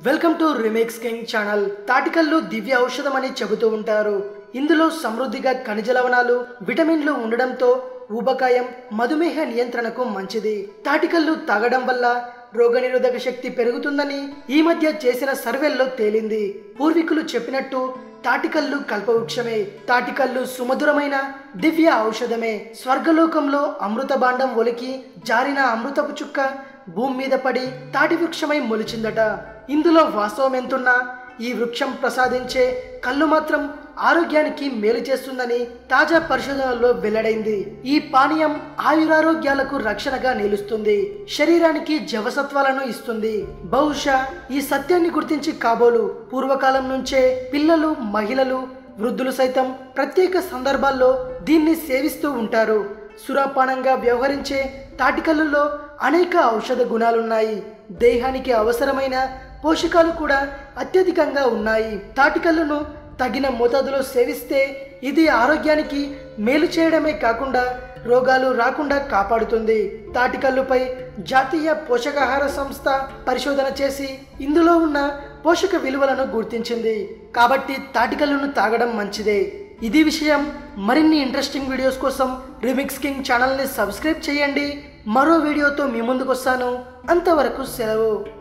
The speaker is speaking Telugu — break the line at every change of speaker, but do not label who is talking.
welcome to remix king channel తాటికల్లు దివ్య ఔషధం అని చెబుతూ ఉంటారు ఇందులో సమృద్ధిగా ఖనిజ లవణాలు విటమిన్లు ఉండడంతో ఊబకాయం మధుమేహ నియంత్రణకు మంచిది తాటికల్లు తాగడం వల్ల రోగనిరోధక శక్తి పెరుగుతుందని ఈ మధ్య చేసిన సర్వేల్లో తేలింది పూర్వీకులు చెప్పినట్టు తాటికల్లు కల్పవృక్షమే తాటికల్లు సుమధురమైన దివ్య ఔషధమే స్వర్గలోకంలో అమృత భాండం ఒలికి జారిన అమృతపు చుక్క భూమి మీద పడి తాటి వృక్షమై మొలిచిందట ఇందులో వాస్తవం ఎంతున్నా ఈ వృక్షం ప్రసాదించే కళ్ళు మాత్రం ఆరోగ్యానికి మేలు చేస్తుందని తాజా పరిశోధనల్లో వెల్లడైంది ఈ పానీయం ఆయురారోగ్యాలకు రక్షణగా నిలుస్తుంది శరీరానికి జవసత్వాలను ఇస్తుంది బహుశా ఈ సత్యాన్ని గుర్తించి కాబోలు పూర్వకాలం నుంచే పిల్లలు మహిళలు వృద్ధులు సైతం ప్రత్యేక సందర్భాల్లో దీన్ని సేవిస్తూ ఉంటారు సురాపానంగా వ్యవహరించే తాటికల్లులో అనేక ఔషధ గుణాలున్నాయి దేహానికి అవసరమైన పోషకాలు కూడా అత్యధికంగా ఉన్నాయి తాటికల్లును తగిన మోతాదులో సేవిస్తే ఇది ఆరోగ్యానికి మేలు చేయడమే కాకుండా రోగాలు రాకుండా కాపాడుతుంది తాటికల్లుపై జాతీయ పోషకాహార సంస్థ పరిశోధన చేసి ఇందులో ఉన్న పోషక విలువలను గుర్తించింది కాబట్టి తాటికల్లును తాగడం మంచిదే ఇది విషయం మరిన్ని ఇంట్రెస్టింగ్ వీడియోస్ కోసం రిమిక్స్ కింగ్ ఛానల్ని సబ్స్క్రైబ్ చేయండి మరో వీడియోతో మీ ముందుకు వస్తాను అంతవరకు సెలవు